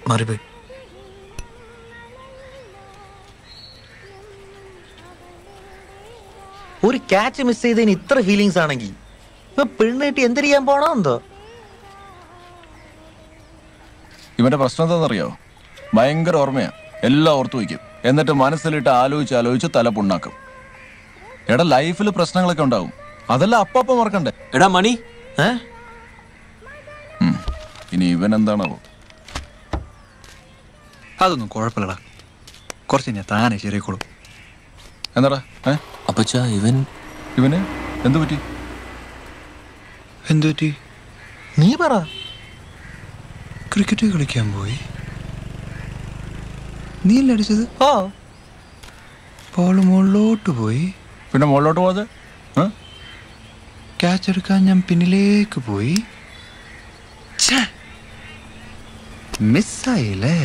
മാറിപ്പോയി ഒരു catch miss ചെയ്തതിന് ഇത്ര ഫീലിങ്സ് ആണെങ്കിൽ ഇപ്പൊ പെണ്ണിട്ട് എന്ത് ചെയ്യാൻ പോണോ എന്തോ ഇവന്റെ പ്രശ്നം എന്താണെന്നറിയോ ഭയങ്കര ഓർമ്മയാ എല്ലാം ഓർത്തു വയ്ക്കും എന്നിട്ട് മനസ്സിലിട്ട് ആലോചിച്ച് ആലോചിച്ച് തല പുണ്ണാക്കും എടാ ലൈഫിൽ പ്രശ്നങ്ങളൊക്കെ ഉണ്ടാവും അതെല്ലാം അപ്പപ്പം മറക്കണ്ടേ എടാ മണി ഏ ഇനി ഇവൻ എന്താണാവോ അതൊന്നും കുഴപ്പമില്ലടാ കുറച്ച് ഞാൻ താനെ ശരിയായിക്കോളും എന്താടാ ഏ അപ്പച്ച ഇവൻ ഇവന് എന്തു പറ്റി എന്തു പറ്റി നീ പറ ക്രിക്കറ്റ് കളിക്കാൻ പോയി നീയല്ലേ അടിച്ചത് ഓ ബോള് മുകളിലോട്ട് പോയി പിന്നെ മുകളിലോട്ട് പോകാതെ ഏ? ക്യാച്ച് എടുക്കാൻ ഞാൻ പിന്നിലേക്ക് പോയി മിസ്സായില്ലേ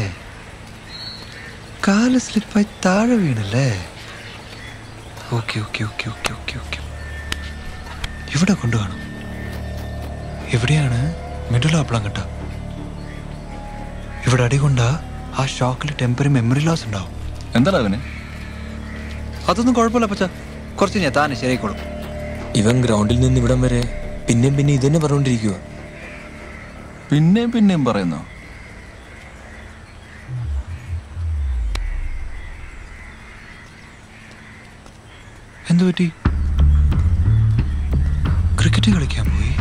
കാല് സ്ലിപ്പായി താഴെ വീണല്ലേ okay okay okay okay okay okay ഇവിടെ കൊണ്ടുപോകണം എവിടെയാണ് മിഡിൽ ആപ്പിളം കട്ട ഇവിടെ അടി കൊണ്ടാ ആ ഷോക്കിൽ ടെമ്പറി മെമ്മറി ലോസ് ഉണ്ടാവും എന്താടാ അവന് അതൊന്നും കുഴപ്പമില്ല പച്ച കുറച്ച് ഞാൻ താനെ ശരിയായിക്കോളും ഇവൻ ഗ്രൗണ്ടിൽ നിന്ന് ഇവിടം വരെ പിന്നെയും പിന്നെ ഇതന്നെ പറഞ്ഞുകൊണ്ടിരിക്കുക പിന്നെയും പിന്നെയും പറയുന്നു എന്തു പറ്റി ക്രിക്കറ്റ് കളിക്കാൻ പോയി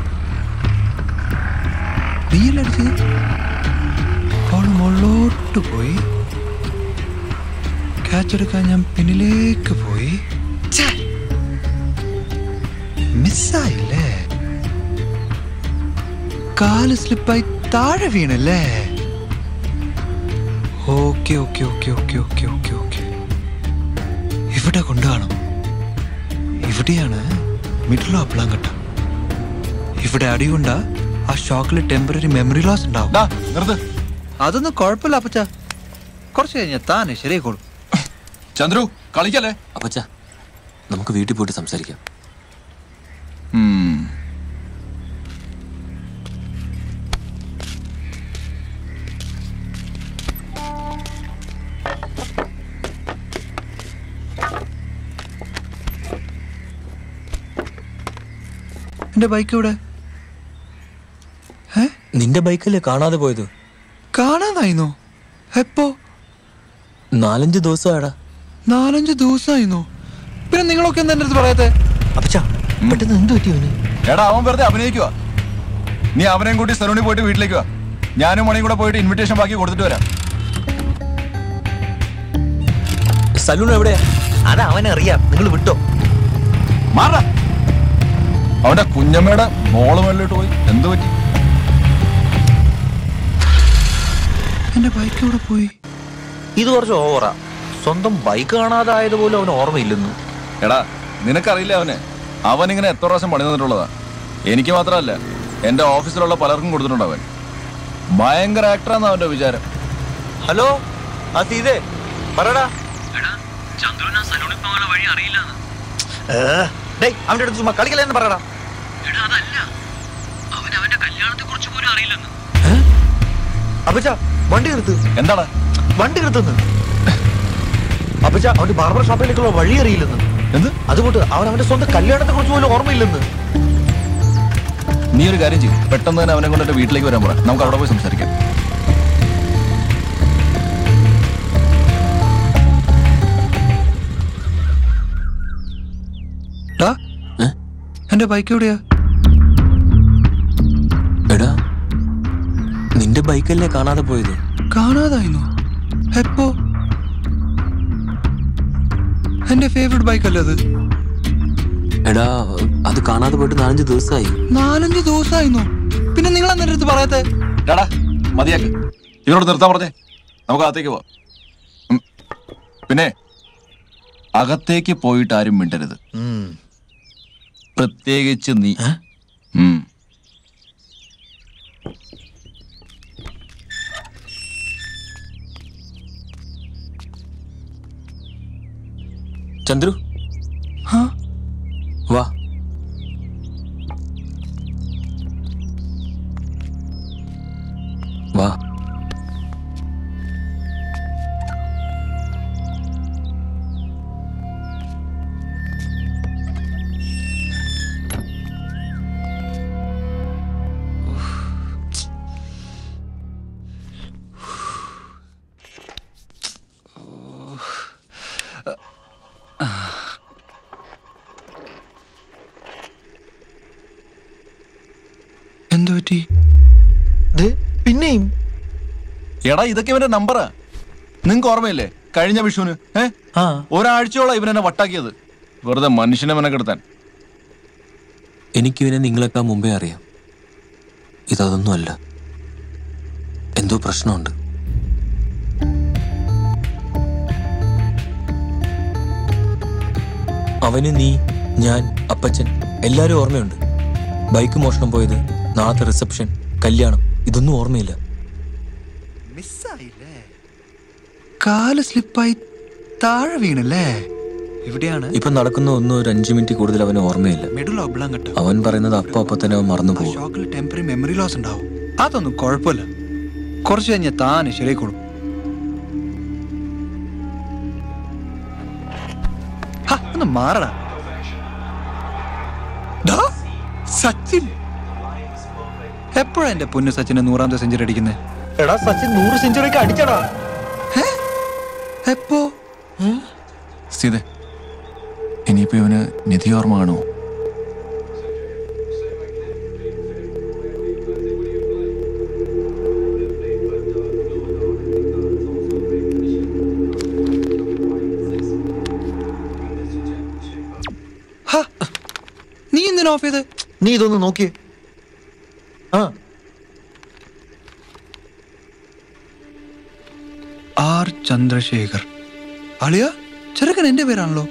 നീയല്ലടിച്ചത് ബോൾ മുകളിലോട്ട് പോയി ക്യാച്ച് എടുക്കാൻ ഞാൻ പിന്നിലേക്ക് പോയി മിസ്സായില്ലേ കാല് സ്ലിപ്പായി താഴെ വീണല്ലേ okay okay okay okay okay okay okay ഇവിടെ കൊണ്ടുപോകണം ഇവിടെയാണ് മിഡിൽ ആപ്പിളാങ്കട്ട ഇവിടെ അടികൊണ്ട ആ ഷോക്കിൽ ടെമ്പററി മെമ്മറി ലോസ് ഉണ്ടാവും ഡാ നിർത്ത് അതൊന്നും കുഴപ്പമില്ല അപ്പച്ച കുറച്ച് കഴിഞ്ഞാൽ താനെ ശരിയായിക്കോളും ചന്ദ്രു കളിക്കല്ലേ അപ്പച്ച നമുക്ക് വീട്ടിൽ പോയിട്ട് സംസാരിക്കാം ഉം. എന്റെ ബൈക്ക് ഇവിടെ ഏ നിന്റെ ബൈക്കല്ലേ കാണാതെ പോയത് കാണാതായിരുന്നോ എപ്പോ നാലഞ്ച് ദിവസമാടാ നാലഞ്ച് ദിവസമായിരുന്നോ പിന്നെ നിങ്ങളൊക്കെ എന്താ എൻ്റെ അടുത്ത് പറയാത്തെ അപ്പച്ചാ പെട്ടെന്ന് എന്ത് പറ്റി അവന് എടാ അവൻ വെറുതെ അഭിനയിക്കുക നീ അവനെയും കൂട്ടി സലൂണിൽ പോയിട്ട് വീട്ടിലേക്ക് വാ ഞാനും മണിയും കൂടെ പോയിട്ട് ഇൻവിറ്റേഷൻ ബാക്കി കൊടുത്തിട്ട് വരാം സലൂൺ എവിടെയാ അത് അവനറിയാം നിങ്ങൾ വിട്ടോ മാറ അവന്റെ കുഞ്ഞമ്മയുടെ മോള് മേളിലോട്ട് പോയി എന്തു പറ്റി എന്റെ ബൈക്ക് ഇവിടെ പോയി ഇത് കുറച്ച് ഓവറാ സ്വന്തം ബൈക്ക് കാണാതായത് പോലും അവന് ഓർമ്മയില്ലെന്ന് എടാ നിനക്കറിയില്ല അവനെ അവൻ ഇങ്ങനെ എത്ര പ്രാവശ്യം പണി തന്നിട്ടുള്ളതാ എനിക്ക് മാത്രമല്ല എന്റെ ഓഫീസിലുള്ള പലർക്കും കൊടുത്തിട്ടുണ്ട് അവൻ ഭയങ്കര ആക്ടറാന്ന് അവന്റെ വിചാരം ഹലോ ആ സീതേ പറടാ ഏ, ഡേയ്, അവന്റെ അടുത്ത് ചുമ്മാ കളിക്കലെന്ന് പറയടാ ഏ? അപ്പച്ചാ വണ്ടി നിർത്ത് എന്താടാ വണ്ടി നിർത്തുന്നു അപ്പച്ചാ അവന്റെ ബാർബർ ഷോപ്പിലേക്കുള്ള വഴി അറിയില്ലെന്ന് എന്ത് അതുകൊണ്ട് അവൻ അവന്റെ സ്വന്തം കല്യാണത്തെ കുറിച്ച് പോലും ഓർമ്മയില്ലെന്ന് നീ ഒരു കാര്യം ചെയ്യും പെട്ടെന്ന് തന്നെ അവനെ കൊണ്ട് എന്റെ വീട്ടിലേക്ക് വരാൻ പറ നമുക്ക് അവിടെ പോയി സംസാരിക്കാം ടാ ഏ? എന്റെ ബൈക്ക് എവിടെയാ എടാ നിന്റെ ബൈക്കല്ലേ കാണാതെ പോയത് കാണാതായിരുന്നോ എപ്പോ എന്റെ ഫേവറേറ്റ് ബൈക്ക് അല്ലേ അത് എടാ അത് കാണാതെ പോയിട്ട് നാലഞ്ച് ദിവസമായി നാലഞ്ച് ദിവസമായിരുന്നോ പിന്നെ നിങ്ങൾ എന്നെ അടുത്ത് പറയാത്തെ ടാടാ മതിയാക്ക് ഇവരോട് നിർത്താൻ പറഞ്ഞേ നമുക്ക് അകത്തേക്ക് പോവാം ഉം. പിന്നെ അകത്തേക്ക് പോയിട്ട് ആരും മിണ്ടരുത് ഉം. പ്രത്യേകിച്ച് നീ ഏ? ഉം. ചന്ദ്രു ആ വാ വാ എന്തു പറ്റി ദേ, പിന്നെയും എടാ ഇതൊക്കെ ഇവന്റെ നമ്പറാ നിങ്ങക്ക് ഓർമ്മയില്ലേ കഴിഞ്ഞ വിഷുവിന് ഏ ആ ഒരാഴ്ചയോളം ഇവനെന്നെ വട്ടാക്കിയത് വെറുതെ മനുഷ്യനെ മെനക്കെടുത്താൻ എനിക്കിവനെ നിങ്ങളെക്കാൾ മുമ്പേ അറിയാം ഇതൊന്നുമല്ല എന്തോ പ്രശ്നമുണ്ട് അവന് നീ ഞാൻ അപ്പച്ചൻ എല്ലാരും ഓർമ്മയുണ്ട് ബൈക്ക് മോഷണം പോയത് നാളത്തെ റിസപ്ഷൻ കല്യാണം ഇതൊന്നും ഓർമ്മയില്ല മിസ്സായില്ലേ കാല് സ്ലിപ്പായി താഴെ വീണല്ലേ ഇവിടെയാണ് ഇപ്പൊ നടക്കുന്ന ഒന്നും ഒരു അഞ്ചു മിനിറ്റ് കൂടുതൽ അവന് ഓർമ്മയില്ല മിഡിൽ ഒബ്ലാങ്കട്ട അവൻ പറയുന്നത് അപ്പൊ അപ്പൊ തന്നെ അവൻ മറന്നു ആ പോകും ഷോക്കിൽ ടെമ്പററി മെമ്മറി ലോസ് ഉണ്ടാവും അതൊന്നും കുഴപ്പമില്ല കുറച്ച് കഴിഞ്ഞാൽ താന് ശരിയായിക്കോളും ഹ, ഒന്ന് മാറടാ ദാ, സച്ചിൻ എപ്പോഴാ എന്റെ പൊന്നു സച്ചിന്റെ നൂറാമത്തെ സെഞ്ചുറി അടിക്കുന്നത് എടാ സച്ചിൻ നൂറ് സെഞ്ചുറി ഒക്കെ അടിച്ചടാ എപ്പോ സീതെ ഇനിയിപ്പോ ഇവന് നിധി ഓർമ്മ കാണുമോ ഹ, നീ എന്തിനാ ഓഫ് ചെയ്ത് നീ ഇതൊന്ന് നോക്കിയേ ആ ആർ ചന്ദ്രശേഖർ അളിയ ചെറുക്കൻ എന്റെ പേരാണല്ലോ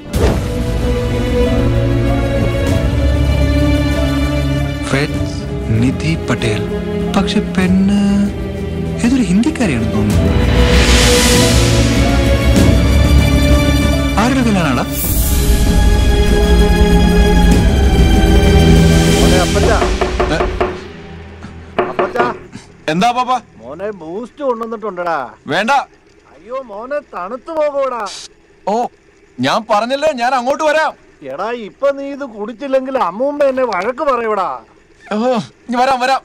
ഫെഡ്സ് നിധി പട്ടേൽ പക്ഷെ പെണ്ണ് ഏതൊരു ഹിന്ദിക്കാരിയാണെന്ന് തോന്നുന്നു ആരുടെ കല്യാണാടാ മോനെ അപ്പച്ചാ ഏ? അപ്പച്ചാ എന്താ പാപ്പ മോനെ ബൂസ്റ്റ് കൊണ്ടുവന്നിട്ടുണ്ടടാ വേണ്ട അയ്യോ മോനെ തണുത്തു പോകൂടാ ഓ ഞാൻ പറഞ്ഞല്ലേ ഞാൻ അങ്ങോട്ട് വരാം എടാ ഇപ്പൊ നീ ഇത് കുടിച്ചില്ലെങ്കിൽ അമ്മൂമ്മ എന്നെ വഴക്ക് പറയൂടാ ഓ, ഇനി വരാം വരാം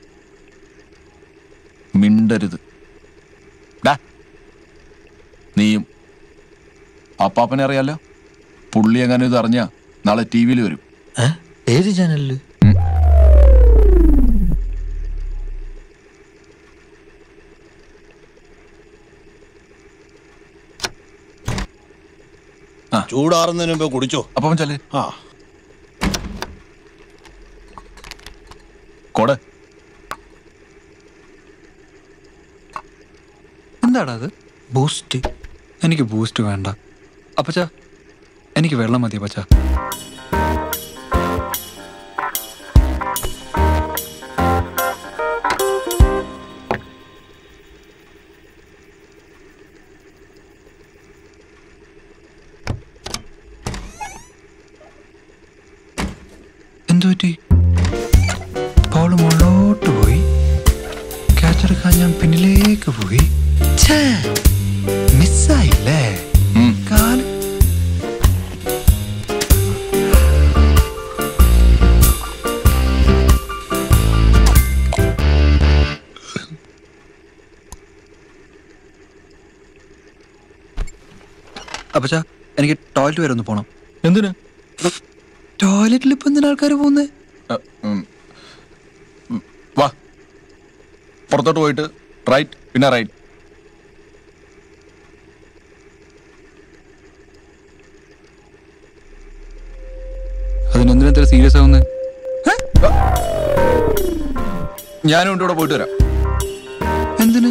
മിണ്ടരുത് ഡാ, നീയും അപ്പാപ്പനെ അറിയാലോ പുള്ളി എങ്ങനെ ഇത് അറിഞ്ഞ നാളെ ടി വിയിൽ വരും ഏ? ഏത് ചാനലില് ചൂടാറുന്നതിന് മുമ്പ് കുടിച്ചോ അപ്പം ചെല്ലേ ആ കൊട് എന്താടാ അത് ബൂസ്റ്റ് എനിക്ക് ബൂസ്റ്റ് വേണ്ട അപ്പച്ച എനിക്ക് വെള്ളം മതി അപ്പച്ച എന്തു പറ്റി പൗള് മുകളിലോട്ട് പോയി ക്യാച്ചെടുക്കാൻ ഞാൻ പിന്നിലേക്ക് പോയി ഛേ, മിസ്സായില്ലേ ഉം. കാല് അപ്പച്ചാ എനിക്ക് ടോയ്ലറ്റ് വരെ ഒന്ന് പോണം എന്തിന് ടോയ്ലറ്റിൽ ഇപ്പൊ എന്തിനാ ആൾക്കാർ പോകുന്നത് അ, ഉം. ഉം, വാ പുറത്തോട്ട് പോയിട്ട് റൈറ്റ് പിന്നെ റൈറ്റ് അതിനെന്തിനാ ഇത്ര സീരിയസ് ആവുന്നത് ഞാനും കൊണ്ട് ഇവിടെ പോയിട്ട് വരാം എന്തിന്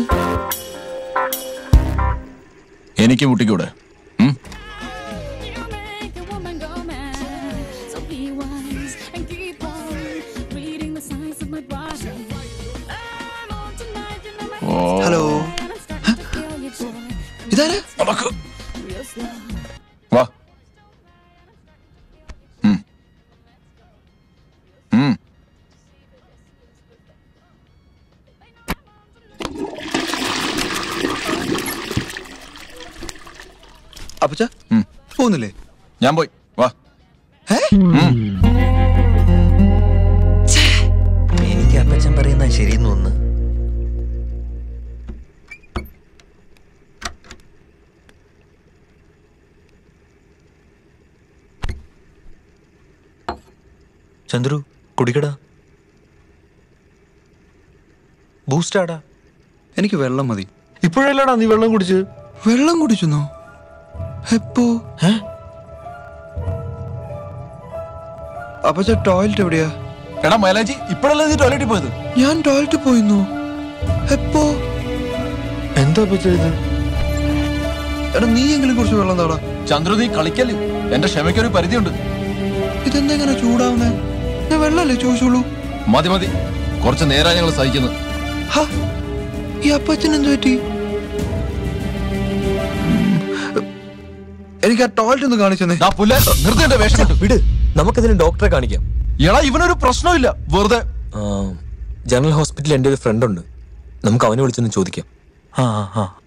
എനിക്ക് മുട്ടിക്കൂടെ ഉം? make a woman go mad. So be wise and keep on reading the signs of my body. I'm on tonight, you know my oh hello and I'm starting to feel you, boy. ഇതാരാ നടക്ക്. Real slow. വാ ഉം. ഉം. അപ്പച്ച ഉം. പോകുന്നില്ലേ ഞാൻ പോയി വാ ഏ? ഉം. എനിക്ക് അപ്പച്ചൻ പറയുന്ന ശരിയെന്ന് ഒന്ന് ചന്ദ്രു കുടിക്കടാ ബൂസ്റ്റാടാ എനിക്ക് വെള്ളം മതി ഇപ്പോഴല്ലടാ നീ വെള്ളം കുടിച്ച് വെള്ളം കുടിച്ചെന്നോ എപ്പോ അപ്പച്ച ടോയ്ലറ്റ് എവിടെയാ എടാ മൈലാജി ഇപ്പോഴല്ലേ നീ ടോയ്ലറ്റിൽ പോയത് ഞാൻ ടോയ്ലറ്റ് പോയിന്നു എപ്പോ എന്താ ഇപ്പൊ ചെയ്ത് എടാ നീ എങ്കിലും കുറച്ച് വെള്ളം താടാ ചന്ദ്രു നീ കളിക്കല്ലേ എന്റെ ക്ഷമയ്ക്കൊരു പരിധിയുണ്ട് ഇതെന്താ ഇങ്ങനെ ചൂടാവുന്നേ ഞാൻ വെള്ളമല്ലേ ചോദിച്ചോളൂ മതി മതി കുറച്ച് നേരം ഞങ്ങൾ സഹിക്കുന്നു ഹാ ഈ അപ്പച്ചൻ എന്ത് പറ്റി എനിക്ക് ആ ടോയ്ലറ്റ് ഒന്ന് കാണിച്ചെന്നേ ദാ പുല്ല നിർത്തി എന്റെ വേഷം കെട്ട്. വിട് നമുക്കതിന് ഡോക്ടറെ കാണിക്കാം എടാ ഇവനൊരു പ്രശ്നമില്ല വെറുതെ ആ, ജനറൽ ഹോസ്പിറ്റലിൽ എൻ്റെ ഒരു ഫ്രണ്ട് ഉണ്ട് നമുക്ക് അവനെ വിളിച്ചൊന്ന് ചോദിക്കാം ആ ആ, ആ